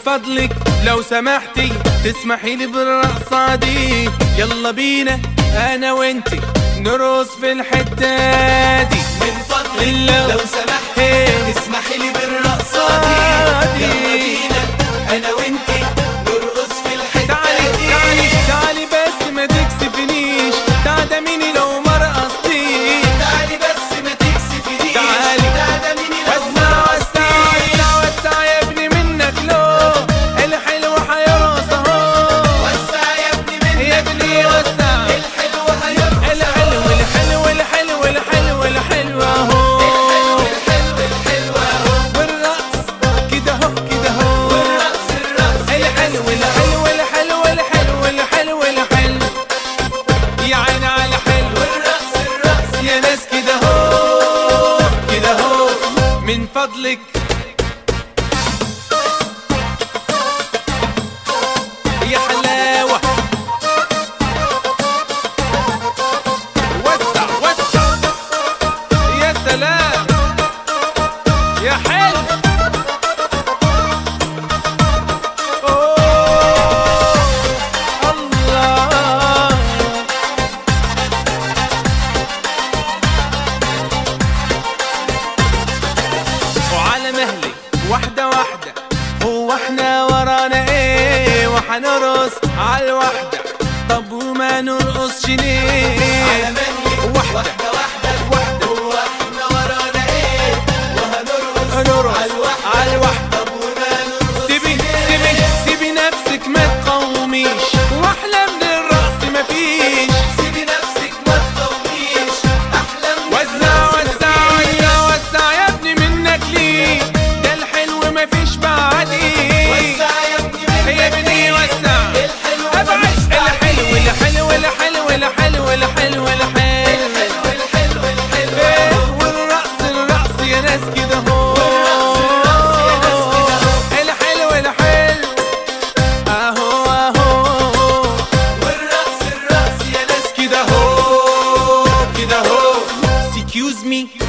فضلك لو سمحتي تسمحي لي بالرقصة دي يلا بينا انا وانتي نرقص في الحتة دي من فضلك لو- لو سمحت إيه. اسمحي لي بالرقصة آه، دي دي. يلا بينا انا وانتي نرقص في الحتة تعالي دي تعالي تعالي بس ما تكسفنيش تعدميني لو ما رقصتيش تعالي بس ما تكسفنيش تعالي. تعدميني لو وسع ما وسع رقصتيش وسع وسع يا ابني منك لو الحلو هيرقص اهو وسع يا ابني منك يا ابني وسع الحلو هيرقص الحلو الحلو الحلو الحلو الحلو اهو الحلو الحلو اهو والرقص كده اهو كده اهو والرقص الرقص الحلو الحلو الحلو الحلو الحلو الحلو يا عين على حلو والرقص الرقص يا ناس كده اهو كده اهو من فضلك يا حلاوة وسع وسع يا سلام يا حلو أوه، الله وعلى مهلك واحدة واحدة هو احنا ورانا ايه وحنرقص على الواحدة طب وما نرقصش ليه على مهلك واحدة واحدة واحدة واحدة هو احنا ورانا ايه وهنرقص هنرقص على الواحدة على الواحدة طب وما نرقص سيبي ليه؟ سيبي سيبي نفسك ما تقوميش واحلى من الرقص مفيش سيبي نفسك ما تطوليش احلام وزع وزع وزع وزع يا ابني منك ليه ده الحلو مفيش بعديه وسع يا ابني منك يا ابني وسع الحلو ابعد مفيش الحلو الحلو الحلو الحلو الحلو الحلو الحلو الحلو الحلو إيه، اهو والرقص الرقص يا ناس كده هو والرقص الرقص يا ناس كده هو. الحلو الحلو اهو اهو والرقص الرقص يا ناس كده هو كده هو excuse me